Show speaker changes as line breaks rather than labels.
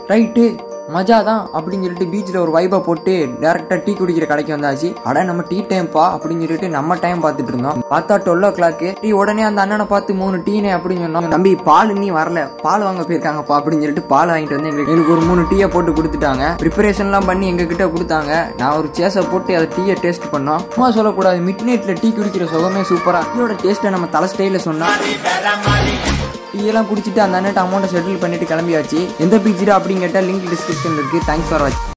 right மஜா தான் அப்படின்னு சொல்லிட்டு பீச்சில் ஒரு வைபை போட்டு டேரெக்டாக டீ குடிக்கிற கடைக்கு வந்தாச்சு அட நம்ம டீ டைம்ப்பா அப்படின்னு சொல்லிட்டு நம்ம டைம் பார்த்துட்டு இருந்தோம் பார்த்தா டுவெல் ஓ கிளாக்கு டீ உடனே அந்த அண்ணனை பார்த்து மூணு டீனே அப்படின்னு சொன்னோம் தம்பி பால் நீ வரல பால் வாங்க போயிருக்காங்கப்பா அப்படின்னு சொல்லிட்டு பால் வாங்கிட்டு வந்து எங்களுக்கு எங்களுக்கு ஒரு மூணு டீயை போட்டு கொடுத்துட்டாங்க ப்ரிப்பரேஷன்லாம் பண்ணி எங்க கிட்ட கொடுத்தாங்க நான் ஒரு சேஸை போட்டு அதை டீயை டேஸ்ட் பண்ணோம் சும்மா சொல்லக்கூடாது மிட் நைட்ல டீ குடிக்கிற சுகமே சூப்பரா டீயோட டேஸ்ட்டை நம்ம தலை ஸ்டைல சொன்னா டீ எல்லாம் குடிச்சிட்டு அந்த அண்ணன் அமௌண்ட்டை செட்டில் பண்ணிட்டு கிளம்பியாச்சு எந்த பீச்சிடா அப்படின்னு கேட்டால் லிங்க் டிஸ்கிரிப்ஷன்ல இருக்கு தேங்க்ஸ் ஃபார் வாட்சிங்